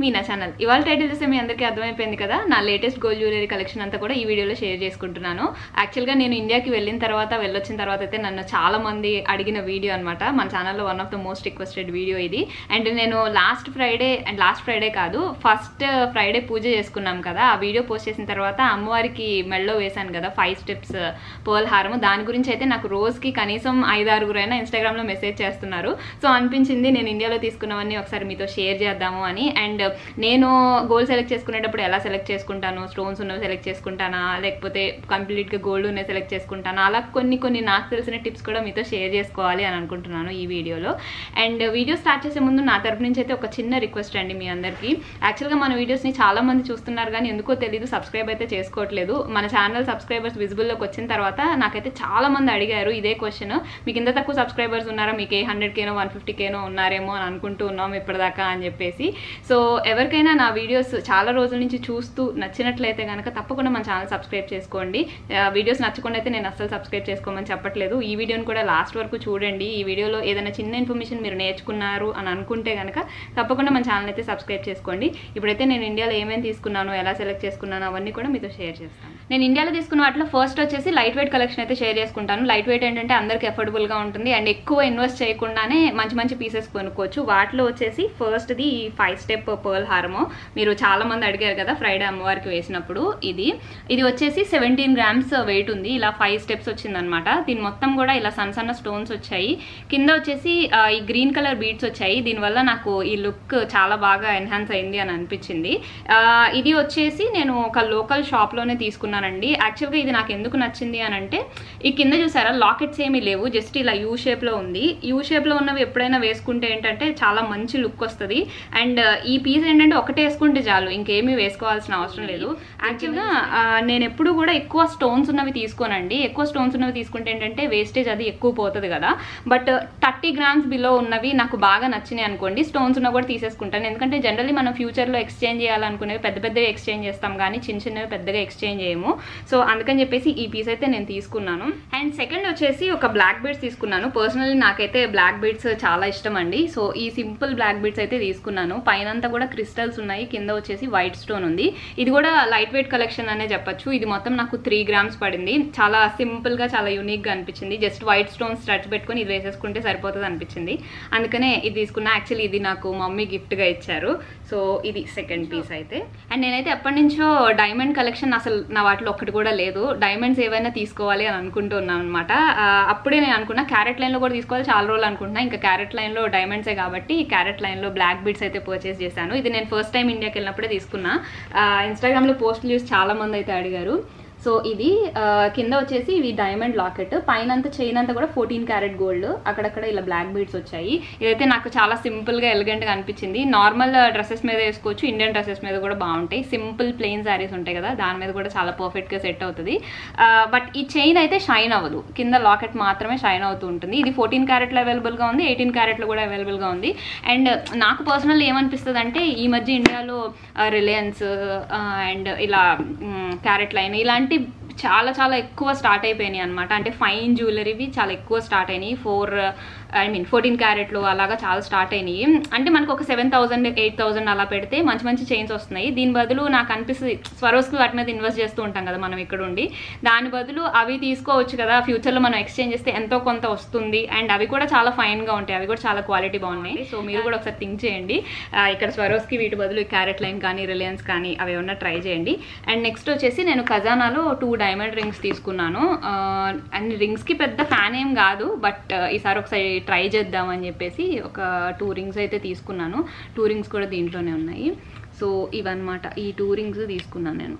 Meena channel ఇవాళ title చూస్తే మీ అందరికీ అర్థమైపోయింది కదా నా లేటెస్ట్ గోల్డ్ జ్యువెలరీ కలెక్షన్ అంతా కూడా ఈ వీడియోలో షేర్ చేసుకుంటున్నాను యాక్చువల్గా నేను ఇండియాకి వెళ్ళిన తర్వాత వెళ్ళొచ్చిన తర్వాత అయితే నన్ను చాలా మంది అడిగిన వీడియో అనమాట మన ఛానల్లో one of the most requested video ఇది అండ్ నేను last Friday and last Friday కాదు ఫస్ట్ ఫ్రైడే పూజ చేసుకున్నాం కదా ఆ వీడియో పోస్ట్ చేసిన తర్వాత అమ్మవారికి మెళ్ళో వేశాను కదా ఫైవ్ స్టెప్స్ పోల్ హారము దాని గురించి అయితే నాకు రోజుకి కనీసం ఐదు ఆరుగురైనా ఇన్స్టాగ్రామ్లో మెసేజ్ చేస్తున్నారు సో అనిపించింది నేను ఇండియాలో తీసుకున్నవన్నీ ఒకసారి మీతో షేర్ చేద్దాము అని అండ్ నేను గోల్డ్ సెలెక్ట్ చేసుకునేటప్పుడు ఎలా సెలెక్ట్ చేసుకుంటాను స్టోన్స్ ఉన్నవి సెలెక్ట్ చేసుకుంటానా లేకపోతే కంప్లీట్గా గోల్డ్ ఉన్నవి సెలెక్ట్ చేసుకుంటానా అలా కొన్ని కొన్ని నాకు తెలిసిన టిప్స్ కూడా మీతో షేర్ చేసుకోవాలి అని అనుకుంటున్నాను ఈ వీడియోలో అండ్ వీడియో స్టార్ట్ చేసే ముందు నా తరపు నుంచి అయితే ఒక చిన్న రిక్వెస్ట్ అండి మీ అందరికీ యాక్చువల్గా మన వీడియోస్ని చాలా మంది చూస్తున్నారు కానీ ఎందుకో తెలియదు సబ్స్క్రైబ్ అయితే చేసుకోవట్లేదు మన ఛానల్ సబ్స్క్రైబర్స్ విజిబుల్లోకి వచ్చిన తర్వాత నాకైతే చాలా మంది అడిగారు ఇదే క్వశ్చన్ మీకు ఇంత తక్కువ సబ్స్క్రైబర్స్ ఉన్నారా మీకు ఏ హండ్రెడ్ కేనో వన్ ఫిఫ్టీ కేనో ఉన్నారేమో అని అనుకుంటూ ఉన్నాం ఇప్పటిదాకా అని చెప్పేసి సో ఎవరికైనా నా వీడియోస్ చాలా రోజుల నుంచి చూస్తూ నచ్చినట్లయితే కనుక తప్పకుండా మన ఛానల్ సబ్స్క్రైబ్ చేసుకోండి ఆ, వీడియోస్ నచ్చకుండా అయితే నేను అస్సలు సబ్స్క్రైబ్ చేసుకోమని చెప్పట్లేదు ఈ వీడియోని కూడా లాస్ట్ వరకు చూడండి ఈ వీడియోలో ఏదైనా చిన్న ఇన్ఫర్మేషన్ మీరు నేర్చుకున్నారు అని అనుకుంటే కనుక తప్పకుండా మన ఛానల్ అయితే సబ్స్క్రైబ్ చేసుకోండి ఇప్పుడైతే నేను ఇండియాలో ఏమేమి తీసుకున్నాను ఎలా సెలెక్ట్ చేసుకున్నాను అవన్నీ కూడా మీతో షేర్ చేస్తాను నేను ఇండియాలో తీసుకున్న వాటిలో ఫస్ట్ వచ్చేసి లైట్ వెయిట్ కలెక్షన్ అయితే షేర్ చేసుకుంటాను లైట్ వెయిట్ ఏంటంటే అందరికి అఫోర్డబుల్గా ఉంటుంది అండ్ ఎక్కువ ఇన్వెస్ట్ చేయకుండానే మంచి మంచి పీసెస్ కొనుక్కోవచ్చు వాటిలో వచ్చేసి ఫస్ట్ది ఈ ఫైవ్ స్టెప్ పర్ల్ హారము మీరు చాలా మంది అడిగారు కదా ఫ్రైడే అమ్మవారికి వేసినప్పుడు ఇది ఇది వచ్చేసి సెవెంటీన్ గ్రామ్స్ వెయిట్ ఉంది ఇలా ఫైవ్ స్టెప్స్ వచ్చిందనమాట దీని మొత్తం కూడా ఇలా సన్న సన్న స్టోన్స్ వచ్చాయి కింద వచ్చేసి ఆ, ఈ గ్రీన్ కలర్ బీడ్స్ వచ్చాయి దీనివల్ల నాకు ఈ లుక్ చాలా బాగా ఎన్హాన్స్ అయింది అని అనిపించింది ఆ, ఇది వచ్చేసి నేను ఒక లోకల్ షాప్లోనే తీసుకున్నానండి యాక్చువల్గా ఇది నాకు ఎందుకు నచ్చింది అని అంటే ఈ కింద చూసారా లాకెట్స్ ఏమీ లేవు జస్ట్ ఇలా యూ షేప్లో ఉంది యూ షేప్లో ఉన్నవి ఎప్పుడైనా వేసుకుంటే ఏంటంటే చాలా మంచి లుక్ వస్తుంది అండ్ ఈ పీస్ ఏంటంటే ఒకటే వేసుకుంటే చాలు ఇంకేమీ వేసుకోవాల్సిన అవసరం లేదు యాక్చువల్గా ఆ, నేను ఎప్పుడు కూడా ఎక్కువ స్టోన్స్ ఉన్నవి తీసుకోనండి ఎక్కువ స్టోన్స్ ఉన్నవి తీసుకుంటే ఏంటంటే వేస్టేజ్ అది ఎక్కువ పోతుంది కదా బట్ థర్టీ గ్రామ్స్ బిలో ఉన్నవి నాకు బాగా నచ్చినాయి అనుకోండి స్టోన్స్ ఉన్న కూడా తీసేసుకుంటాను ఎందుకంటే జనరల్లీ మనం ఫ్యూచర్లో ఎక్స్చేంజ్ చేయాలనుకునేవి పెద్ద పెద్దవి ఎక్స్చేంజ్ చేస్తాం కానీ చిన్న చిన్నవి పెద్దగా ఎక్స్చేంజ్ చేయము సో అందుకని చెప్పేసి ఈ పీస్ అయితే నేను తీసుకున్నాను అండ్ సెకండ్ వచ్చేసి ఒక బ్లాక్ బీడ్స్ తీసుకున్నాను పర్సనల్లీ నాకైతే బ్లాక్ బీడ్స్ చాలా ఇష్టం అండి సో ఈ సింపుల్ బ్లాక్ బీడ్స్ అయితే తీసుకున్నాను పైనంతా కూడా క్రిస్టల్స్ ఉన్నాయి కింద వచ్చేసి వైట్ స్టోన్ ఉంది ఇది కూడా లైట్ వెయిట్ కలెక్షన్ అనే చెప్పొచ్చు ఇది మొత్తం నాకు త్రీ గ్రామ్స్ పడింది చాలా సింపుల్ గా చాలా యూనిక్ గా అనిపించింది జస్ట్ వైట్ స్టోన్ స్ట్రచ్ పెట్టుకొని ఇది వేసేసుకుంటే సరిపోతుంది అనిపించింది అందుకనే ఇది తీసుకున్నా యాక్చువల్లీ ఇది నాకు మమ్మీ గిఫ్ట్ గా ఇచ్చారు సో ఇది సెకండ్ పీస్ అయితే అండ్ నేనైతే ఎప్పటి నుంచో డైమండ్ కలెక్షన్ అసలు నా వాటిలో ఒకటి కూడా లేదు డైమండ్స్ ఏవైనా తీసుకోవాలి అని అనుకుంటున్నాను అనమాట అప్పుడే నేను అనుకున్నా క్యారెట్ లైన్ లో కూడా తీసుకోవాలి చాలా రోజులు అనుకుంటున్నా ఇంకా క్యారెట్ లైన్ లో డైమండ్సే కాబట్టి క్యారెట్ లైన్ లో బ్లాక్ బీడ్స్ అయితే పర్చేస్ చేశాను ఇది నేను ఫస్ట్ టైం ఇండియాకి వెళ్ళినప్పుడే తీసుకున్నా ఇన్స్టాగ్రామ్ లో పోస్టులు చూసి చాలా మంది అయితే అడిగారు సో ఇది ఆ, కింద వచ్చేసి ఇది డైమండ్ లాకెట్ పైన అంతా చైన్ అంతా కూడా ఫోర్టీన్ క్యారెట్ గోల్డ్ అక్కడక్కడ ఇలా బ్లాక్ బీడ్స్ వచ్చాయి ఇదైతే నాకు చాలా సింపుల్ గా ఎలిగెంట్ గా అనిపించింది నార్మల్ డ్రెస్సెస్ మీద వేసుకోవచ్చు ఇండియన్ డ్రెస్సెస్ మీద కూడా బాగుంటాయి సింపుల్ ప్లెయిన్ శారీస్ ఉంటాయి కదా దాని మీద కూడా చాలా పర్ఫెక్ట్ గా సెట్ అవుతుంది బట్ ఈ చైన్ అయితే షైన్ అవ్వదు కింద లాకెట్ మాత్రమే షైన్ అవుతూ ఉంటుంది ఇది ఫోర్టీన్ క్యారెట్లో అవైలబుల్ గా ఉంది ఎయిటీన్ క్యారెట్లో కూడా అవైలబుల్ గా ఉంది అండ్ నాకు పర్సనల్ ఏమనిపిస్తుంది అంటే ఈ మధ్య ఇండియాలో రిలయన్స్ అండ్ ఇలా క్యారెట్ లైన్ ఇలాంటి చాలా చాలా ఎక్కువ స్టార్ట్ అయిపోయినాయి అనమాట అంటే ఫైన్ జ్యువెలరీవి చాలా ఎక్కువ స్టార్ట్ అయినాయి ఫోర్ ఐ మీన్ ఫోర్టీన్ క్యారెట్లు అలాగా చాలా స్టార్ట్ అయినాయి అంటే మనకు ఒక సెవెన్ థౌసండ్ ఎయిట్ థౌసండ్ అలా పెడితే మంచి మంచి చైన్స్ వస్తున్నాయి దీని బదులు నాకు అనిపిస్తుంది స్వరోస్కి వాటి మీద ఇన్వెస్ట్ చేస్తూ ఉంటాం కదా మనం ఇక్కడ ఉండి దాని బదులు అవి తీసుకోవచ్చు కదా ఫ్యూచర్లో మనం ఎక్స్చేంజ్ చేస్తే ఎంతో కొంత వస్తుంది అండ్ అవి కూడా చాలా ఫైన్గా ఉంటాయి అవి కూడా చాలా క్వాలిటీ బాగున్నాయి సో మీరు కూడా ఒకసారి థింక్ చేయండి ఆ, ఇక్కడ స్వరోస్కి వీటి బదులు క్యారెట్ లైన్ కానీ రిలయన్స్ కానీ అవి ఏమన్నా ట్రై చేయండి అండ్ నెక్స్ట్ వచ్చేసి నేను ఖజానాలో టూ డైమండ్ రింగ్స్ తీసుకున్నాను ఆ, అండ్ రింగ్స్కి పెద్ద ఫ్యాన్ ఏం కాదు బట్ ఈసారి ఒకసారి ట్రై చేద్దామని చెప్పేసి ఒక టూ రింగ్స్ అయితే తీసుకున్నాను టూ రింగ్స్ కూడా దీంట్లోనే ఉన్నాయి సో ఇవన్నమాట ఈ టూ రింగ్స్ తీసుకున్నాను నేను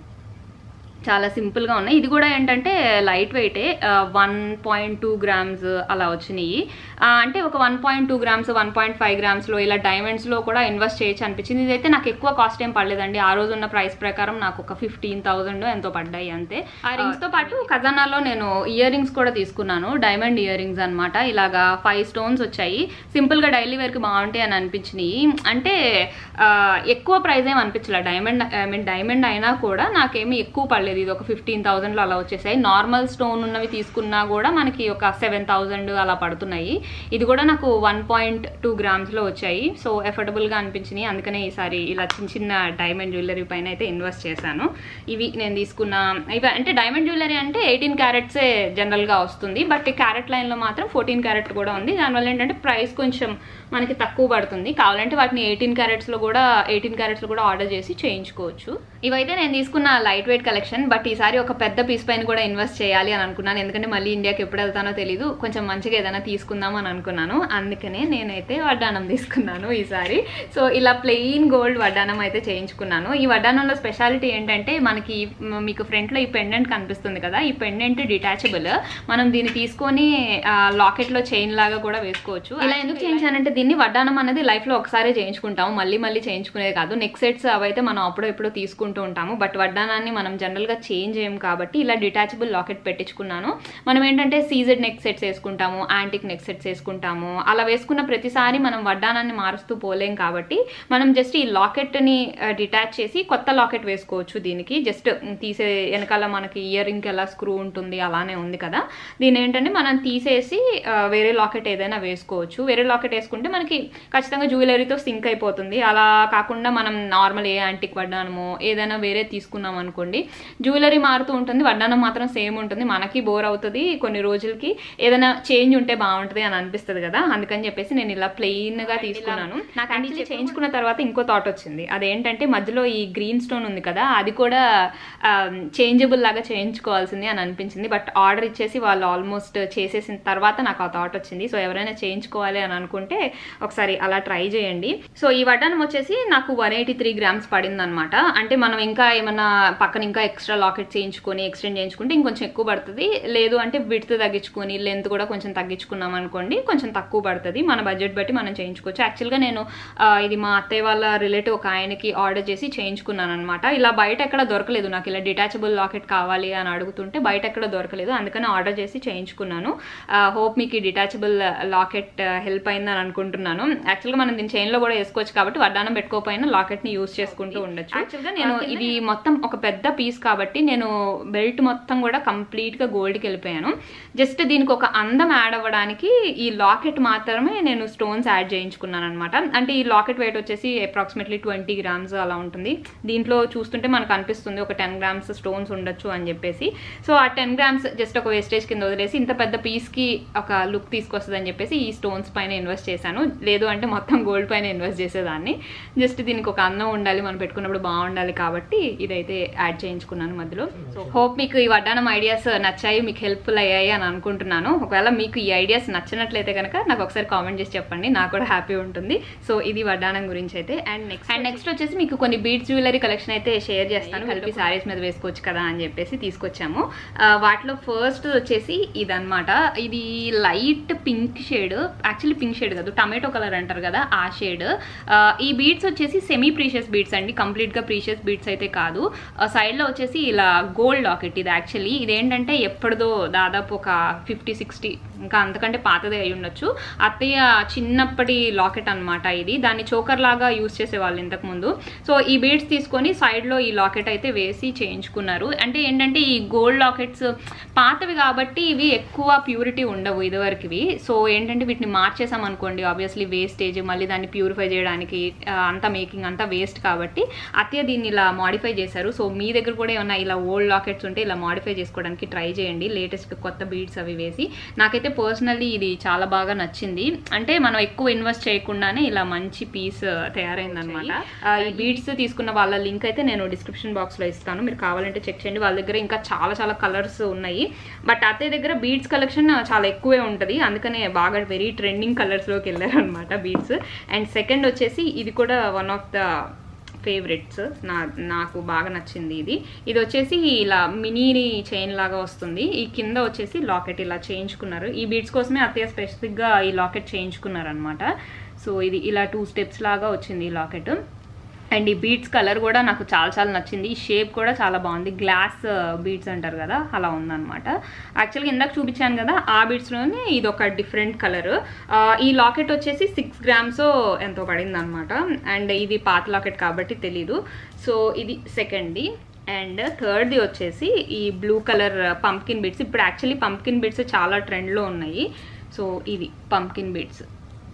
చాలా సింపుల్గా ఉన్నాయి ఇది కూడా ఏంటంటే లైట్ వెయిటే వన్ పాయింట్ టూ గ్రామ్స్ అలా వచ్చినాయి ఆ, అంటే ఒక one point two grams one point five గ్రామ్స్లో ఇలా డైమండ్స్లో కూడా ఇన్వెస్ట్ చేయొచ్చు అనిపించింది ఇదైతే నాకు ఎక్కువ కాస్ట్ ఏం పడలేదండి ఆ రోజు ఉన్న ప్రైస్ ప్రకారం నాకు ఒక ఫిఫ్టీన్ థౌసండ్ ఎంతో పడ్డాయి అంతే ఆ రింగ్స్తో పాటు ఖజానాలో నేను ఇయర్ రింగ్స్ కూడా తీసుకున్నాను డైమండ్ ఇయర్ రింగ్స్ అనమాట ఇలాగా ఫైవ్ స్టోన్స్ వచ్చాయి సింపుల్గా డైలీ వేర్కి బాగుంటాయి అని అనిపించినాయి అంటే ఆ, ఎక్కువ ప్రైస్ ఏం అనిపించలే డైమండ్ ఐ మీన్ డైమండ్ అయినా కూడా నాకేమీ ఎక్కువ పడలేదు పర్లేదు ఇది ఒక ఫిఫ్టీన్ థౌజండ్లో అలా వచ్చేసాయి నార్మల్ స్టోన్ ఉన్నవి తీసుకున్నా కూడా మనకి ఒక సెవెన్ థౌజండ్ అలా పడుతున్నాయి ఇది కూడా నాకు వన్ పాయింట్ టూ గ్రామ్స్లో వచ్చాయి సో ఎఫోర్డబుల్గా అనిపించినాయి అందుకనే ఈసారి ఇలా చిన్న చిన్న డైమండ్ జ్యువెలరీ పైన అయితే ఇన్వెస్ట్ చేశాను ఇవి నేను తీసుకున్న ఇవి అంటే డైమండ్ జ్యువెలరీ అంటే ఎయిటీన్ క్యారెట్సే జనరల్గా వస్తుంది బట్ క్యారెట్ లైన్లో మాత్రం ఫోర్టీన్ క్యారెట్ కూడా ఉంది దానివల్ల ఏంటంటే ప్రైస్ కొంచెం మనకి తక్కువ పడుతుంది కావాలంటే వాటిని ఎయిటీన్ క్యారెట్స్లో కూడా ఎయిటీన్ క్యారెట్స్లో కూడా ఆర్డర్ చేసి చేయించుకోవచ్చు ఇవైతే నేను తీసుకున్న లైట్ వెయిట్ కలెక్షన్ బట్ ఈసారి ఒక పెద్ద పీస్ పైన కూడా ఇన్వెస్ట్ చేయాలి అని అనుకున్నాను ఎందుకంటే మళ్ళీ ఇండియాకి ఎప్పుడు వెళ్తానో తెలియదు కొంచెం మంచిగా ఏదైనా తీసుకుందాం అని అనుకున్నాను అందుకనే నేనైతే వడ్డానం తీసుకున్నాను ఈసారి సో ఇలా ప్లెయిన్ గోల్డ్ వడ్డానం అయితే చేయించుకున్నాను ఈ వడ్డానంలో స్పెషాలిటీ ఏంటంటే మనకి మ్, మీకు ఫ్రంట్లో ఈ పెండెంట్ కనిపిస్తుంది కదా ఈ పెండెంట్ డిటాచబుల్ మనం దీన్ని తీసుకొని లాకెట్లో చైన్ లాగా కూడా వేసుకోవచ్చు ఇలా ఎందుకు చేయించానంటే దీన్ని వడ్డానం అనేది లైఫ్ లో ఒకసారి చేయించుకుంటాము మళ్ళీ మళ్ళీ చేయించుకునేది కాదు నెక్ సెట్స్ అవైతే మనం అప్పుడో ఎప్పుడో తీసుకుంటూ ఉంటాము బట్ వడ్డానాన్ని మనం జనరల్ గా చేంజ్ చేయం కాబట్టి ఇలా డిటాచబుల్ లాకెట్ పెట్టించుకున్నాను మనం ఏంటంటే సీజెడ్ నెక్ సెట్స్ వేసుకుంటాము యాంటిక్ నెక్ సెట్స్ వేసుకుంటాము అలా వేసుకున్న ప్రతిసారి మనం వడ్డానాన్ని మారుస్తూ పోలేం కాబట్టి మనం జస్ట్ ఈ లాకెట్ ని డిటాచ్ చేసి కొత్త లాకెట్ వేసుకోవచ్చు దీనికి జస్ట్ తీసే వెనకాల మనకి ఇయర్ రింగ్ ఎలా స్క్రూ ఉంటుంది అలానే ఉంది కదా దీని ఏంటంటే మనం తీసేసి ఆ, వేరే లాకెట్ ఏదైనా వేసుకోవచ్చు వేరే లాకెట్ వేసుకుంటే మనకి ఖచ్చితంగా జ్యువెలరీతో సింక్ అయిపోతుంది అలా కాకుండా మనం నార్మల్ ఏ యాంటిక్ వడ్డానమో ఏదైనా వేరే తీసుకున్నాం అనుకోండి జ్యువెలరీ మారుతూ ఉంటుంది వడ్డానం మాత్రం సేమ్ ఉంటుంది మనకి బోర్ అవుతుంది కొన్ని రోజులకి ఏదైనా చేంజ్ ఉంటే బాగుంటుంది అని అనిపిస్తుంది కదా అందుకని చెప్పేసి నేను ఇలా ప్లెయిన్ గా తీసుకున్నాను నాకు యాక్చువల్లీ చేయించుకున్న తర్వాత ఇంకో థాట్ వచ్చింది అదేంటంటే మధ్యలో ఈ గ్రీన్ స్టోన్ ఉంది కదా అది కూడా చేంజబుల్ లాగా చేయించుకోవాల్సింది అని అనిపించింది బట్ ఆర్డర్ ఇచ్చేసి వాళ్ళు ఆల్మోస్ట్ చేసేసిన తర్వాత నాకు ఆ థాట్ వచ్చింది సో ఎవరైనా చేయించుకోవాలి అని అనుకుంటే ఒకసారి అలా ట్రై చేయండి సో ఈ వడ్డానం వచ్చేసి నాకు వన్ ఎయిటీ త్రీ గ్రామ్స్ పడింది అనమాట అంటే మనం ఇంకా ఏమన్నా పక్కన ఇంకా ఎక్స్ట్రా లాకెట్ చేయించుకొని ఎక్స్టెండ్ చేయించుకుంటే ఇంకొంచెం ఎక్కువ పడుతుంది లేదు అంటే విడ్త్ తగ్గించుకొని లెంత్ కూడా కొంచెం తగ్గించుకున్నాం అనుకోండి కొంచెం తక్కువ పడుతుంది మన బడ్జెట్ బట్టి మనం చేయించుకోవచ్చు యాక్చువల్గా నేను ఆ, ఇది మా అత్తయ్య వాళ్ళ రిలేటివ్ ఒక ఆయనకి ఆర్డర్ చేసి చేయించుకున్నాను అనమాట ఇలా బయట ఎక్కడ దొరకలేదు నాకు ఇలా డిటాచబుల్ లాకెట్ కావాలి అని అడుగుతుంటే బయట ఎక్కడ దొరకలేదు అందుకని ఆర్డర్ చేసి చేయించుకున్నాను హోప్ మీకు ఈ డిటాచబుల్ లాకెట్ హెల్ప్ అయిందని అనుకుంటున్నాను యాక్చువల్గా మనం దీని చైన్లో కూడా వేసుకోవచ్చు కాబట్టి వడ్డానం పెట్టుకోకపోయినా లాకెట్ని యూస్ చేసుకుంటూ ఉండొచ్చు యాక్చువల్గా నేను ఇది మొత్తం ఒక పెద్ద పీస్ కాబట్టి నేను బెల్ట్ మొత్తం కూడా కంప్లీట్గా గోల్డ్కి వెళ్ళిపోయాను జస్ట్ దీనికి ఒక అందం యాడ్ అవ్వడానికి ఈ లాకెట్ మాత్రమే నేను స్టోన్స్ యాడ్ చేయించుకున్నాను అనమాట అంటే ఈ లాకెట్ వెయిట్ వచ్చేసి అప్రాక్సిమేట్లీ ట్వంటీ గ్రామ్స్ అలా ఉంటుంది దీంట్లో చూస్తుంటే మనకు అనిపిస్తుంది ఒక టెన్ గ్రామ్స్ స్టోన్స్ ఉండొచ్చు అని చెప్పేసి సో ఆ టెన్ గ్రామ్స్ జస్ట్ ఒక వేస్టేజ్ కింద వదిలేసి ఇంత పెద్ద పీస్కి ఒక లుక్ తీసుకొస్తుంది అని చెప్పేసి ఈ స్టోన్స్ పైన ఇన్వెస్ట్ చేశాను లేదు అంటే మొత్తం గోల్డ్ పైన ఇన్వెస్ట్ చేసేదాన్ని జస్ట్ దీనికి ఒక అందం ఉండాలి మనం పెట్టుకున్నప్పుడు బాగుండాలి కాబట్టి ఇదైతే యాడ్ చేయించుకున్నాను మధ్యలో సో హోప్ మీకు ఈ వడ్డానం ఐడియాస్ నచ్చాయి మీకు హెల్ప్ఫుల్ అయ్యాయి అని అనుకుంటున్నాను ఒకవేళ మీకు ఈ ఐడియాస్ నచ్చినట్లయితే కనుక నాకు ఒకసారి కామెంట్ చేసి చెప్పండి నాకు కూడా హ్యాపీ ఉంటుంది సో ఇది వడ్డానం గురించి అయితే అండ్ నెక్స్ట్ అండ్ నెక్స్ట్ వచ్చేసి మీకు కొన్ని బీట్స్ జ్యువెలరీ కలెక్షన్ అయితే షేర్ చేస్తాను కలిపి సారీస్ మీద వేసుకోవచ్చు కదా అని చెప్పేసి తీసుకొచ్చాము ఆ, వాటిలో ఫస్ట్ వచ్చేసి ఇదన్నమాట ఇది light pink shade actually pink shade కాదు టమాటో కలర్ అంటారు కదా ఆ షేడ్ ఈ బీడ్స్ వచ్చేసి సెమీ ప్రీషియస్ బీడ్స్ అండి కంప్లీట్ గా ప్రీషియస్ బీడ్స్ అయితే కాదు సైడ్ లో వచ్చేసి ఇలా గోల్డ్ లాకెట్ ఇది యాక్చువల్లీ ఇదేంటంటే ఎప్పటిదో దాదాపు ఒక ఫిఫ్టీ సిక్స్టీ ఇంకా అంతకంటే పాతదే అయి ఉండొచ్చు అత్తయ్య చిన్నప్పటి లాకెట్ అన్నమాట ఇది దాన్ని చోకర్ లాగా యూజ్ చేసేవాళ్ళు ఇంతకు ముందు సో ఈ బీడ్స్ తీసుకొని side లో ఈ లాకెట్ అయితే వేసి చేయించుకున్నారు అంటే ఏంటంటే ఈ గోల్డ్ లాకెట్స్ పాతవి కాబట్టి ఇవి ఎక్కువ ప్యూరిటీ ఉండవు ఇదివరకువి సో ఏంటంటే వీటిని మార్చేసాం అనుకోండి ఆబ్వియస్లీ వేస్టేజ్ మళ్ళీ దాన్ని ప్యూరిఫై చేయడానికి ఆ, అంతా మేకింగ్ అంతా వేస్ట్ కాబట్టి అత్తయ్య దీన్ని ఇలా మాడిఫై చేశారు సో మీ దగ్గర కూడా ఏమన్నా ఇలా ఓల్డ్ లాకెట్స్ ఉంటే ఇలా మాడిఫై చేసుకోవడానికి ట్రై చేయండి లేటెస్ట్ కొత్త బీడ్స్ అవి వేసి నాకైతే పర్సనల్లీ ఇది చాలా బాగా నచ్చింది అంటే మనం ఎక్కువ ఇన్వెస్ట్ చేయకుండానే ఇలా మంచి పీస్ తయారైందనమాట ఈ బీడ్స్ తీసుకున్న వాళ్ళ లింక్ అయితే నేను డిస్క్రిప్షన్ బాక్స్ లో ఇస్తాను మీరు కావాలంటే చెక్ చేయండి వాళ్ళ దగ్గర ఇంకా చాలా చాలా కలర్స్ ఉన్నాయి బట్ అత్తయ్య దగ్గర బీడ్స్ కలెక్షన్ చాలా ఎక్కువే ఉంటుంది అందుకనే బాగా వెరీ ట్రెండింగ్ కలర్స్ లోకి వెళ్ళారు అనమాట బీడ్స్ అండ్ సెకండ్ వచ్చేసి ఇది కూడా వన్ ఆఫ్ ద ఫేవరెట్స్ నా నాకు బాగా నచ్చింది ఇది ఇది వచ్చేసి ఇలా మినీ చైన్ లాగా వస్తుంది ఈ కింద వచ్చేసి లాకెట్ ఇలా చేయించుకున్నారు ఈ బీడ్స్ కోసమే అత్తయ్య స్పెసిఫిక్గా ఈ లాకెట్ చేయించుకున్నారు అనమాట సో ఇది ఇలా టూ స్టెప్స్ లాగా వచ్చింది ఈ లాకెట్ అండ్ ఈ బీడ్స్ కలర్ కూడా నాకు చాలా చాలా నచ్చింది ఈ షేప్ కూడా చాలా బాగుంది గ్లాస్ బీడ్స్ అంటారు కదా అలా ఉందన్నమాట యాక్చువల్గా ఇందాక చూపించాను కదా ఆ బీడ్స్లోనే ఇది ఒక డిఫరెంట్ కలర్ ఈ లాకెట్ వచ్చేసి సిక్స్ గ్రామ్స్ ఎంతో పడింది అనమాట అండ్ ఇది పాత లాకెట్ కాబట్టి తెలీదు సో ఇది సెకండ్ది అండ్ థర్డ్ది వచ్చేసి ఈ బ్లూ కలర్ పంప్కిన్ బిట్స్ ఇప్పుడు యాక్చువల్లీ పంప్కిన్ బిట్స్ చాలా ట్రెండ్లో ఉన్నాయి సో ఇవి పంప్కిన్ బిట్స్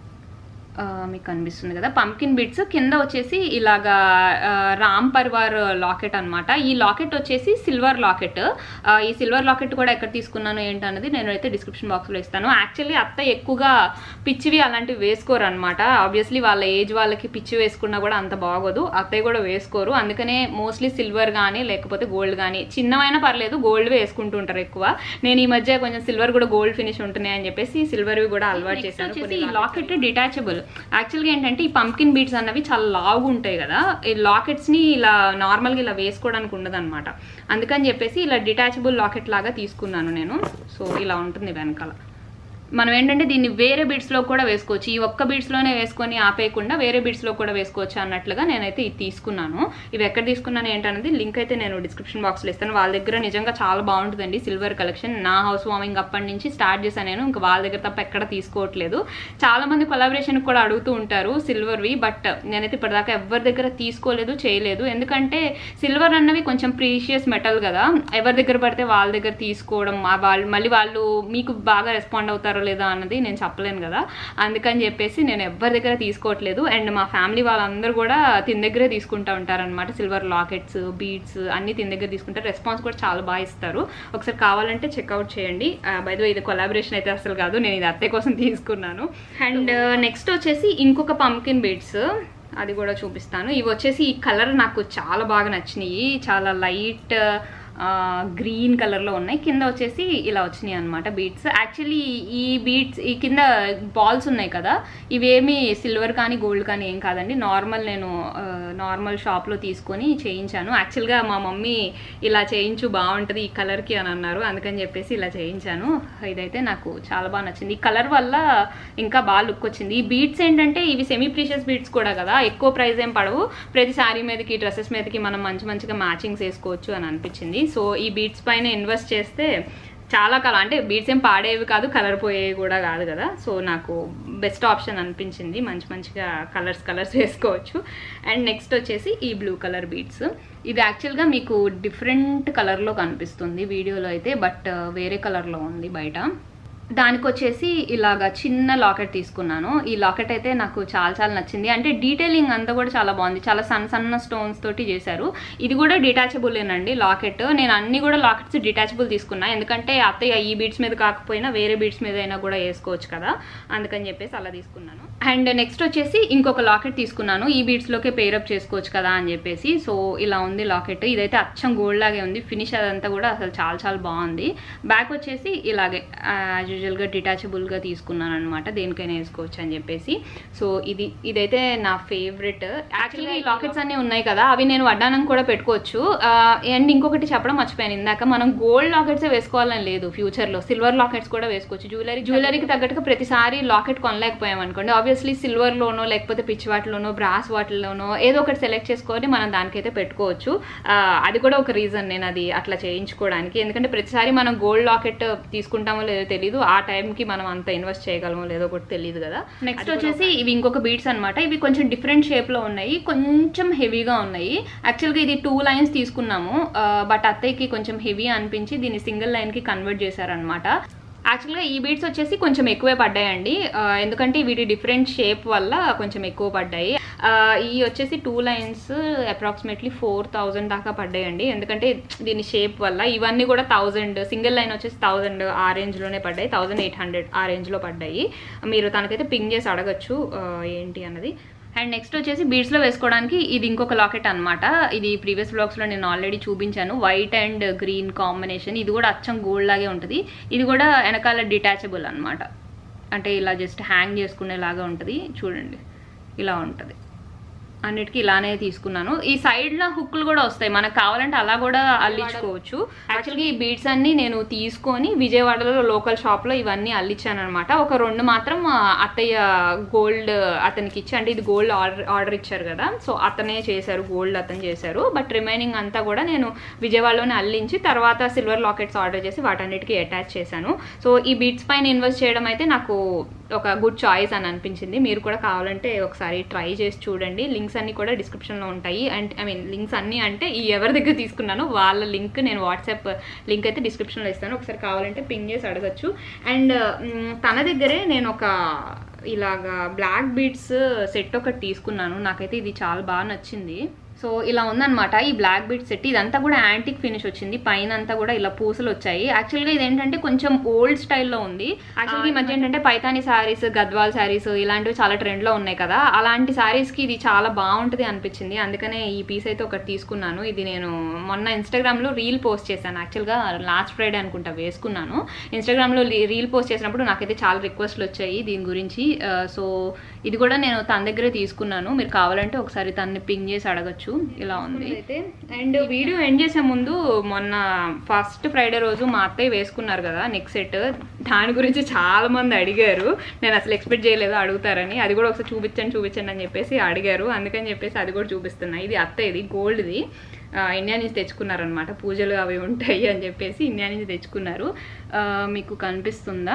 ఆ, మీకు కనిపిస్తుంది కదా పంకిన్ బిట్స్ కింద వచ్చేసి ఇలాగా ఆ, రామ్ పరివార్ లాకెట్ అన్నమాట ఈ లాకెట్ వచ్చేసి సిల్వర్ లాకెట్ ఆ, ఈ సిల్వర్ లాకెట్ కూడా ఎక్కడ తీసుకున్నాను ఏంటన్నది నేను అయితే డిస్క్రిప్షన్ బాక్స్లో ఇస్తాను యాక్చువల్లీ అత్త ఎక్కువగా పిచ్చివి అలాంటివి వేసుకోరు అనమాట ఆబ్వియస్లీ వాళ్ళ ఏజ్ వాళ్ళకి పిచ్చి వేసుకున్నా కూడా అంత బాగోదు అత్తయ్య కూడా వేసుకోరు అందుకనే మోస్ట్లీ సిల్వర్ కానీ లేకపోతే గోల్డ్ కానీ చిన్నవైనా పర్లేదు గోల్డ్ వేసుకుంటూ ఉంటారు ఎక్కువ నేను ఈ మధ్య కొంచెం సిల్వర్ కూడా గోల్డ్ ఫినిష్ ఉంటున్నాయి అని చెప్పేసి సిల్వర్వి కూడా అలవాటు చేశాను వచ్చేసి ఈ లాకెట్ డిటాచబుల్ యాక్చువల్గా ఏంటంటే ఈ పంకిన్ బీడ్స్ అన్నవి చాలా లావుగా ఉంటాయి కదా ఈ లాకెట్స్ని ఇలా నార్మల్గా ఇలా వేసుకోవడానికి ఉండదు అనమాట అందుకని చెప్పేసి ఇలా డిటాచబుల్ లాకెట్ లాగా తీసుకున్నాను నేను సో ఇలా ఉంటుంది వెనకాల మనం ఏంటంటే దీన్ని వేరే బీడ్స్లో కూడా వేసుకోవచ్చు ఈ ఒక్క బీడ్స్లోనే వేసుకొని ఆపేయకుండా వేరే బీడ్స్లో కూడా వేసుకోవచ్చు అన్నట్లుగా నేనైతే ఇది తీసుకున్నాను ఇవి ఎక్కడ తీసుకున్నాను ఏంటన్నది లింక్ అయితే నేను డిస్క్రిప్షన్ బాక్స్లో ఇస్తాను వాళ్ళ దగ్గర నిజంగా చాలా బాగుంటుందండి సిల్వర్ కలెక్షన్ నా హౌస్ వార్మింగ్ అప్పటి నుంచి స్టార్ట్ చేశాను నేను ఇంకా వాళ్ళ దగ్గర తప్ప ఎక్కడ తీసుకోవట్లేదు చాలా మంది కొలాబరేషన్ కూడా అడుగుతూ ఉంటారు సిల్వర్వి బట్ నేనైతే ఇప్పటిదాకా ఎవరి దగ్గర తీసుకోలేదు చేయలేదు ఎందుకంటే సిల్వర్ అన్నవి కొంచెం ప్రీషియస్ మెటల్ కదా ఎవరి దగ్గర పడితే వాళ్ళ దగ్గర తీసుకోవడం ఆ వాళ్ళు మళ్ళీ వాళ్ళు మీకు బాగా రెస్పాండ్ అవుతారో లేదా అన్నది నేను చెప్పలేను కదా అందుకని చెప్పేసి నేను ఎవరి దగ్గర తీసుకోవట్లేదు అండ్ మా ఫ్యామిలీ వాళ్ళందరూ కూడా తిన దగ్గరే తీసుకుంటూ ఉంటారనమాట సిల్వర్ లాకెట్స్ బీడ్స్ అన్ని తిన దగ్గర తీసుకుంటారు రెస్పాన్స్ కూడా చాలా బాగా ఇస్తారు ఒకసారి కావాలంటే చెక్అవుట్ చేయండి బై ద ఇది కొలాబరేషన్ అయితే అసలు కాదు నేను ఇది అత్తయ్య కోసం తీసుకున్నాను అండ్ నెక్స్ట్ వచ్చేసి ఇంకొక పంకిన్ బీడ్స్ అది కూడా చూపిస్తాను ఇవి వచ్చేసి ఈ కలర్ నాకు చాలా బాగా నచ్చినాయి చాలా లైట్ గ్రీన్ కలర్లో ఉన్నాయి కింద వచ్చేసి ఇలా వచ్చినాయి అనమాట బీడ్స్ యాక్చువల్లీ ఈ బీడ్స్ ఈ కింద బాల్స్ ఉన్నాయి కదా ఇవేమి సిల్వర్ కానీ గోల్డ్ కానీ ఏం కాదండి నార్మల్ నేను నార్మల్ షాప్లో తీసుకొని చేయించాను యాక్చువల్గా మా మమ్మీ ఇలా చేయించు బాగుంటుంది ఈ కలర్కి అని అన్నారు అందుకని చెప్పేసి ఇలా చేయించాను ఇదైతే నాకు చాలా బాగా నచ్చింది ఈ కలర్ వల్ల ఇంకా బాగా లుక్ వచ్చింది ఈ బీడ్స్ ఏంటంటే ఇవి సెమీ ప్రీషియస్ బీడ్స్ కూడా కదా ఎక్కువ ప్రైస్ ఏం పడవు ప్రతి శారీ మీదకి డ్రెస్సెస్ మీదకి మనం మంచి మంచిగా మ్యాచింగ్స్ వేసుకోవచ్చు అని అనిపించింది సో ఈ బీడ్స్ పైన ఇన్వెస్ట్ చేస్తే చాలా కాలం అంటే బీడ్స్ ఏం పాడేవి కాదు కలర్ పోయేవి కూడా కాదు కదా సో నాకు బెస్ట్ ఆప్షన్ అనిపించింది మంచి మంచిగా కలర్స్ కలర్స్ వేసుకోవచ్చు అండ్ నెక్స్ట్ వచ్చేసి ఈ బ్లూ కలర్ బీడ్స్ ఇది యాక్చువల్గా మీకు డిఫరెంట్ కలర్లో కనిపిస్తుంది వీడియోలో అయితే బట్ వేరే కలర్లో ఉంది బయట దానికి వచ్చేసి ఇలాగా చిన్న లాకెట్ తీసుకున్నాను ఈ లాకెట్ అయితే నాకు చాలా చాలా నచ్చింది అంటే డీటెయిలింగ్ అంతా కూడా చాలా బాగుంది చాలా సన్న సన్న స్టోన్స్ తోటి చేశారు ఇది కూడా డిటాచబులేనండి లాకెట్ నేను అన్ని కూడా లాకెట్స్ డిటాచబుల్ తీసుకున్నా ఎందుకంటే అత్తయ్య ఈ బీడ్స్ మీద కాకపోయినా వేరే బీడ్స్ మీద అయినా కూడా వేసుకోవచ్చు కదా అందుకని చెప్పేసి అలా తీసుకున్నాను అండ్ నెక్స్ట్ వచ్చేసి ఇంకొక లాకెట్ తీసుకున్నాను ఈ బీడ్స్లోకే పేరప్ చేసుకోవచ్చు కదా అని చెప్పేసి సో ఇలా ఉంది లాకెట్ ఇదైతే అచ్చం గోల్డ్ లాగే ఉంది ఫినిష్ అదంతా కూడా అసలు చాలా చాలా బాగుంది బ్యాక్ వచ్చేసి ఇలాగే యాజ్ యూజువల్గా డిటాచబుల్గా తీసుకున్నాను అనమాట దేనికైనా వేసుకోవచ్చు అని చెప్పేసి సో ఇది ఇదైతే నా ఫేవరెట్ యాక్చువల్గా ఈ లాకెట్స్ అన్నీ ఉన్నాయి కదా అవి నేను వడ్డానం కూడా పెట్టుకోవచ్చు అండ్ ఇంకొకటి చెప్పడం మర్చిపోయాను ఇందాక మనం గోల్డ్ లాకెట్స్ వేసుకోవాలని లేదు ఫ్యూచర్లో సిల్వర్ లాకెట్స్ కూడా వేసుకోవచ్చు జ్యువెలరీ జ్యువెలరీకి తగ్గట్టుగా ప్రతిసారి లాకెట్ కొనలేకపోయాం అనుకోండి ఆబ్వియస్లీ సిల్వర్లోనో లేకపోతే పిచ్ వాటిలోనో బ్రాస్ వాటిలోనో ఏదో ఒకటి సెలెక్ట్ చేసుకొని మనం దానికైతే పెట్టుకోవచ్చు ఆ, అది కూడా ఒక రీజన్ నేను అది అట్లా చేయించుకోవడానికి ఎందుకంటే ప్రతిసారి మనం గోల్డ్ లాకెట్ తీసుకుంటామో లేదో తెలియదు ఆ టైంకి మనం అంత ఇన్వెస్ట్ చేయగలమో లేదో కూడా తెలియదు కదా నెక్స్ట్ వచ్చేసి ఇవి ఇంకొక బీట్స్ అన్నమాట ఇవి కొంచెం డిఫరెంట్ షేప్లో ఉన్నాయి కొంచెం హెవీగా ఉన్నాయి యాక్చువల్గా ఇది టూ లైన్స్ తీసుకున్నాము బట్ అత్తయ్యకి కొంచెం హెవీ అనిపించి దీన్ని సింగిల్ లైన్కి కన్వర్ట్ చేశారనమాట యాక్చువల్గా ఈ బీడ్స్ వచ్చేసి కొంచెం ఎక్కువే పడ్డాయండి ఆ, ఎందుకంటే వీటి డిఫరెంట్ షేప్ వల్ల కొంచెం ఎక్కువ పడ్డాయి ఆ, ఈ వచ్చేసి two lines approximately four thousand దాకా పడ్డాయండి ఎందుకంటే దీని షేప్ వల్ల ఇవన్నీ కూడా థౌజండ్ సింగిల్ లైన్ వచ్చేసి థౌజండ్ ఆ రేంజ్లోనే పడ్డాయి థౌజండ్ ఎయిట్ హండ్రెడ్ ఆ రేంజ్లో పడ్డాయి మీరు తనకైతే పింగ్ చేసి అడగచ్చు ఆ, ఏంటి అన్నది అండ్ నెక్స్ట్ వచ్చేసి బీడ్స్లో వేసుకోవడానికి ఇది ఇంకొక లాకెట్ అన్నమాట ఇది ప్రీవియస్ బ్లాగ్స్లో నేను ఆల్రెడీ చూపించాను వైట్ అండ్ గ్రీన్ కాంబినేషన్ ఇది కూడా అచ్చం గోల్డ్ లాగే ఉంటుంది ఇది కూడా వెనకాల డిటాచబుల్ అన్నమాట అంటే ఇలా జస్ట్ హ్యాంగ్ చేసుకునేలాగా ఉంటుంది చూడండి ఇలా ఉంటుంది అన్నిటికీ ఇలానే తీసుకున్నాను ఈ సైడ్లో హుక్కులు కూడా వస్తాయి మనకు కావాలంటే అలా కూడా అల్లించుకోవచ్చు యాక్చువల్గా ఈ బీడ్స్ అన్ని నేను తీసుకొని విజయవాడలో లోకల్ షాప్లో ఇవన్నీ అల్లించాను అనమాట ఒక రెండు మాత్రం ఆ, అత్తయ్య గోల్డ్ అతనికి ఇచ్చి అంటే ఇది గోల్డ్ ఆర్డర్ ఆర్డర్ ఇచ్చారు కదా సో అతనే చేశారు గోల్డ్ అతను చేశారు బట్ రిమైనింగ్ అంతా కూడా నేను విజయవాడలోనే అల్లించి తర్వాత సిల్వర్ లాకెట్స్ ఆర్డర్ చేసి వాటన్నిటికీ అటాచ్ చేశాను సో ఈ బీడ్స్ పైన ఇన్వెస్ట్ చేయడం అయితే నాకు ఒక గుడ్ చాయిస్ అని అనిపించింది మీరు కూడా కావాలంటే ఒకసారి ట్రై చేసి చూడండి లింక్స్ అన్ని కూడా డిస్క్రిప్షన్లో ఉంటాయి అండ్ ఐ మీన్ లింక్స్ అన్ని అంటే ఈ ఎవరి దగ్గర తీసుకున్నానో వాళ్ళ లింక్ నేను వాట్సాప్ లింక్ అయితే డిస్క్రిప్షన్లో ఇస్తాను ఒకసారి కావాలంటే పింగ్ చేసి అడగచ్చు అండ్ మ్, తన దగ్గరే నేను ఒక ఇలాగా బ్లాక్ బీడ్స్ సెట్ ఒకటి తీసుకున్నాను నాకైతే ఇది చాలా బాగా నచ్చింది సో ఇలా ఉందన్నమాట ఈ బ్లాక్ బీట్ సెట్ ఇదంతా కూడా యాంటిక్ ఫినిష్ వచ్చింది పైన అంతా కూడా ఇలా పూసలు వచ్చాయి యాక్చువల్గా ఇది ఏంటంటే కొంచెం ఓల్డ్ స్టైల్లో ఉంది యాక్చువల్గా ఈ మధ్య ఏంటంటే పైతాని శారీస్ గద్వాల్ శారీస్ ఇలాంటివి చాలా ట్రెండ్లో ఉన్నాయి కదా అలాంటి శారీస్కి ఇది చాలా బాగుంటుంది అనిపించింది అందుకనే ఈ పీస్ అయితే ఒకటి తీసుకున్నాను ఇది నేను మొన్న ఇన్స్టాగ్రామ్లో రీల్ పోస్ట్ చేశాను యాక్చువల్గా లాస్ట్ ఫ్రైడే అనుకుంటా వేసుకున్నాను ఇన్స్టాగ్రామ్లో రీల్ పోస్ట్ చేసినప్పుడు నాకైతే చాలా రిక్వెస్ట్లు వచ్చాయి దీని గురించి ఆ, సో ఇది కూడా నేను తన దగ్గరే తీసుకున్నాను మీరు కావాలంటే ఒకసారి తనని పింగ్ చేసి అడగచ్చు ఇలా ఉంది అయితే అండ్ వీడియో ఎండ్ చేసే ముందు మొన్న ఫస్ట్ ఫ్రైడే రోజు మా అత్తయ్య వేసుకున్నారు కదా నెక్ సెట్ దాని గురించి చాలా మంది అడిగారు నేను అసలు ఎక్స్పెక్ట్ చేయలేదు అడుగుతారని అది కూడా ఒకసారి చూపించండి చూపించండి అని చెప్పేసి అడిగారు అందుకని చెప్పేసి అది కూడా చూపిస్తున్నా ఇది అత్తయ్యది గోల్డ్ది ఆ, ఇండియా నుంచి తెచ్చుకున్నారనమాట పూజలు అవి ఉంటాయి అని చెప్పేసి ఇండియా నుంచి తెచ్చుకున్నారు ఆ, మీకు కనిపిస్తుందా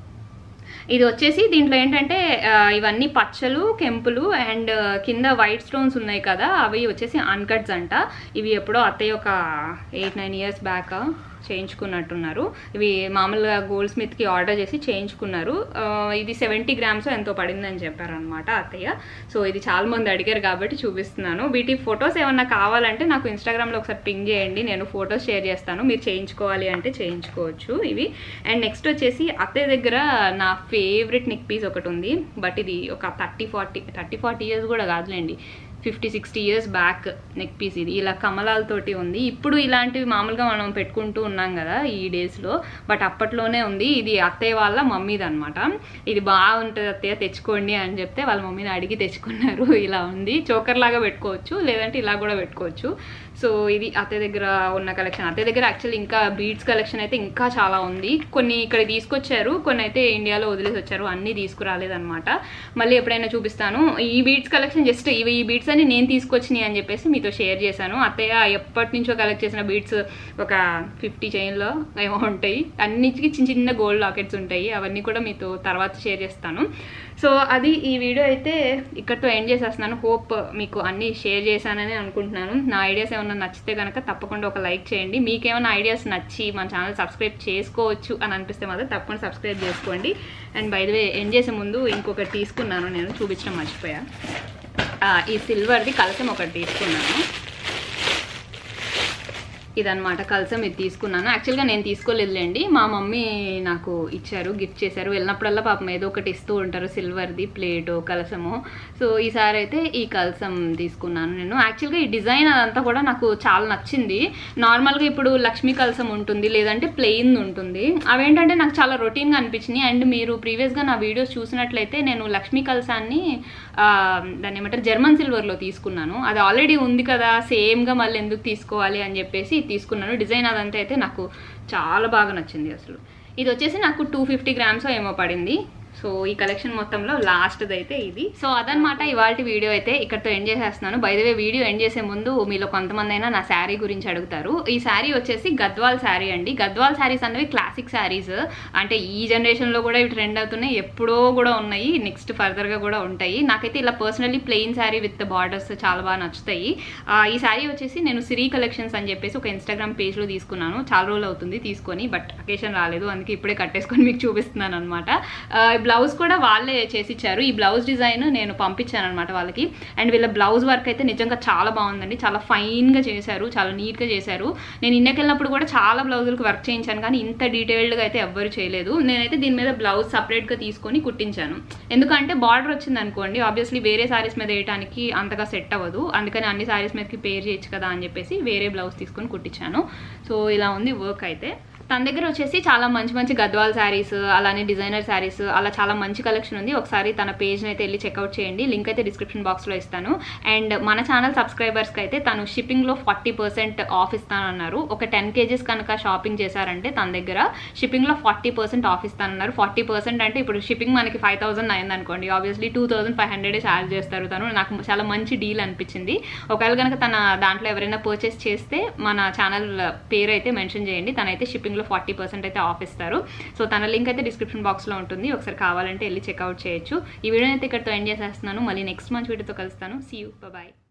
ఇది వచ్చేసి దీంట్లో ఏంటంటే ఆ, ఇవన్నీ పచ్చలు కెంపులు అండ్ కింద వైట్ స్టోన్స్ ఉన్నాయి కదా అవి వచ్చేసి అన్కట్స్ అంట ఇవి ఎప్పుడో అత్తయ్య ఒక ఎయిట్ నైన్ ఇయర్స్ బ్యాక్ చేయించుకున్నట్టున్నారు ఇవి మామూలుగా గోల్డ్ స్మిత్కి ఆర్డర్ చేసి చేయించుకున్నారు ఆ, ఇది సెవెంటీ గ్రామ్స్ ఎంతో పడిందని చెప్పారనమాట అత్తయ్య సో ఇది చాలా మంది అడిగారు కాబట్టి చూపిస్తున్నాను వీటి ఫొటోస్ ఏమన్నా కావాలంటే నాకు ఇన్స్టాగ్రామ్లో ఒకసారి పింగ్ చేయండి నేను ఫొటోస్ షేర్ చేస్తాను మీరు చేయించుకోవాలి అంటే చేయించుకోవచ్చు ఇవి అండ్ నెక్స్ట్ వచ్చేసి అత్తయ్య దగ్గర నా ఫేవరెట్ నెక్ పీస్ ఒకటి ఉంది బట్ ఇది ఒక thirty forty thirty forty years కూడా కాదులేండి fifty sixty years back neck piece ఇది ఇలా కమలాలతోటి ఉంది ఇప్పుడు ఇలాంటివి మామూలుగా మనం పెట్టుకుంటూ ఉన్నాం కదా ఈ డేస్లో బట్ అప్పట్లోనే ఉంది ఇది అత్తయ్య వాళ్ళ మమ్మీది అనమాట ఇది బాగుంటుంది అత్తయ్య తెచ్చుకోండి అని చెప్తే వాళ్ళ మమ్మీని అడిగి తెచ్చుకున్నారు ఇలా ఉంది చోకర్ లాగా పెట్టుకోవచ్చు లేదంటే ఇలా కూడా పెట్టుకోవచ్చు సో ఇది అత్తయ్య దగ్గర ఉన్న కలెక్షన్ అత్తయ్య దగ్గర యాక్చువల్లీ ఇంకా బీడ్స్ కలెక్షన్ అయితే ఇంకా చాలా ఉంది కొన్ని ఇక్కడ తీసుకొచ్చారు కొన్ని అయితే ఇండియాలో వదిలేసి వచ్చారు అన్నీ తీసుకురాలేదన్నమాట మళ్ళీ ఎప్పుడైనా చూపిస్తాను ఈ బీడ్స్ కలెక్షన్ జస్ట్ ఇవి ఈ బీడ్స్ అని నేను తీసుకొచ్చినాయి అని చెప్పేసి మీతో షేర్ చేశాను అత్తయ్య ఎప్పటి నుంచో కలెక్ట్ చేసిన బీడ్స్ ఒక ఫిఫ్టీ చైన్లో ఏమో ఉంటాయి అన్నిటికీ చిన్న చిన్న గోల్డ్ లాకెట్స్ ఉంటాయి అవన్నీ కూడా మీతో తర్వాత షేర్ చేస్తాను సో అది ఈ వీడియో అయితే ఇక్కడతో ఎండ్ చేసేస్తున్నాను హోప్ మీకు అన్నీ షేర్ చేశానని అనుకుంటున్నాను నా ఐడియాస్ ఏమైనా నచ్చితే కనుక తప్పకుండా ఒక లైక్ చేయండి మీకేమైనా ఐడియాస్ నచ్చి మన ఛానల్ సబ్స్క్రైబ్ చేసుకోవచ్చు అని అనిపిస్తే మాత్రం తప్పకుండా సబ్స్క్రైబ్ చేసుకోండి and by the way end చేసే ముందు ఇంకొకటి తీసుకున్నాను నేను చూపించడం మర్చిపోయా ఆ, ఈ సిల్వర్ది కలసం ఒకటి తీసుకున్నాను ఇదనమాట కలసం ఇది తీసుకున్నాను యాక్చువల్గా నేను తీసుకోలేదులేండి మా మమ్మీ నాకు ఇచ్చారు గిఫ్ట్ చేశారు వెళ్ళినప్పుడల్లా పాపం ఏదో ఒకటి ఇస్తూ ఉంటారు సిల్వర్ది ప్లేటు కలసము సో ఈసారి అయితే ఈ కలసం తీసుకున్నాను నేను యాక్చువల్గా ఈ డిజైన్ అదంతా కూడా నాకు చాలా నచ్చింది నార్మల్గా ఇప్పుడు లక్ష్మీ కలసం ఉంటుంది లేదంటే ప్లెయిన్ ఉంటుంది అవేంటంటే నాకు చాలా రొటీన్గా అనిపించినాయి అండ్ మీరు ప్రీవియస్గా నా వీడియోస్ చూసినట్లయితే నేను లక్ష్మీ కలసాన్ని ఆ, దాన్ని ఏమంటారు జర్మన్ సిల్వర్లో తీసుకున్నాను అది ఆల్రెడీ ఉంది కదా సేమ్గా మళ్ళీ ఎందుకు తీసుకోవాలి అని చెప్పేసి ఇది తీసుకున్నాను డిజైన్ అదంతా అయితే నాకు చాలా బాగా నచ్చింది అసలు ఇది వచ్చేసి నాకు టూ ఫిఫ్టీ గ్రామ్స్ ఏమో పడింది సో ఈ కలెక్షన్ మొత్తంలో లాస్ట్ది అయితే ఇది సో అదనమాట ఇవాళ వీడియో అయితే ఇక్కడతో ఎండ్ చేసేస్తున్నాను by the way video end చేసే ముందు మీలో కొంతమంది అయినా నా శారీ గురించి అడుగుతారు ఈ శారీ వచ్చేసి గద్వాల్ శారీ అండి గద్వాల్ శారీస్ అనేవి క్లాసిక్ శారీస్ అంటే ఈ జనరేషన్లో కూడా ఇవి ట్రెండ్ అవుతున్నాయి ఎప్పుడో కూడా ఉన్నాయి నెక్స్ట్ ఫర్దర్గా కూడా ఉంటాయి నాకైతే ఇలా personally plain sari with borders చాలా బాగా నచ్చుతాయి ఆ, ఈ శారీ వచ్చేసి నేను సిరీ కలెక్షన్స్ అని చెప్పేసి ఒక ఇన్స్టాగ్రామ్ పేజ్లో తీసుకున్నాను చాలా రోజులు అవుతుంది తీసుకొని బట్ అకేషన్ రాలేదు అందుకే ఇప్పుడే కట్టేసుకొని మీకు చూపిస్తున్నాను అనమాట బ్లౌజ్ కూడా వాళ్ళే చేసి ఇచ్చారు ఈ బ్లౌజ్ డిజైన్ నేను పంపించాను అనమాట వాళ్ళకి అండ్ వీళ్ళ బ్లౌజ్ వర్క్ అయితే నిజంగా చాలా బాగుందండి చాలా ఫైన్గా చేశారు చాలా నీట్గా చేశారు నేను ఇండియాకి వెళ్ళినప్పుడు కూడా చాలా బ్లౌజులకు వర్క్ చేయించాను కానీ ఇంత డీటెయిల్డ్గా అయితే ఎవ్వరు చేయలేదు నేనైతే దీని మీద బ్లౌజ్ సపరేట్గా తీసుకొని కుట్టించాను ఎందుకంటే బార్డర్ వచ్చింది అనుకోండి ఆబ్వియస్లీ వేరే సారీస్ మీద వేయడానికి అంతగా సెట్ అవ్వదు అందుకని అన్ని సారీస్ మీదకి పేర్ చేయొచ్చు కదా అని చెప్పేసి వేరే బ్లౌజ్ తీసుకొని కుట్టించాను సో ఇలా ఉంది వర్క్ అయితే తన దగ్గర వచ్చేసి చాలా మంచి మంచి గద్వాల్ శారీస్ అలానే డిజైనర్ శారీస్ అలా చాలా మంచి కలెక్షన్ ఉంది ఒకసారి తన పేజ్ని అయితే వెళ్ళి చెక్అవుట్ చేయండి లింక్ అయితే డిస్క్రిప్షన్ బాక్స్లో ఇస్తాను అండ్ మన ఛానల్ సబ్స్క్రైబర్స్కి అయితే తను షిప్పింగ్లో ఫార్టీ పర్సెంట్ ఆఫ్ ఇస్తానన్నారు ఒక టెన్ కేజీస్ కనుక షాపింగ్ చేశారంటే తన దగ్గర షిప్పింగ్లో ఫార్టీ పర్సెంట్ ఆఫ్ ఇస్తానన్నారు ఫార్టీ పర్సెంట్ అంటే ఇప్పుడు షిప్పింగ్ మనకి ఫైవ్ థౌసండ్ అయింది అనుకోండి obviously two thousand five hundred charge చేస్తారు తను నాకు చాలా మంచి డీల్ అనిపించింది ఒకవేళ కనుక తన దాంట్లో ఎవరైనా పర్చేస్ చేస్తే మన ఛానల్ పేరు అయితే మెన్షన్ చేయండి తనైతే షిప్పింగ్ షిప్పింగ్లో ఫార్టీ పర్సెంట్ అయితే ఆఫ్ ఇస్తారు సో తన లింక్ అయితే డిస్క్రిప్షన్ బాక్స్లో ఉంటుంది ఒకసారి కావాలంటే వెళ్ళి చెక్అవుట్ చేయొచ్చు ఈ వీడియో అయితే ఇక్కడతో ఎండ్ చేసేస్తున్నాను మళ్ళీ నెక్స్ట్ మంత్ వీడియోతో కలుస్తాను సీ యూ బాయ్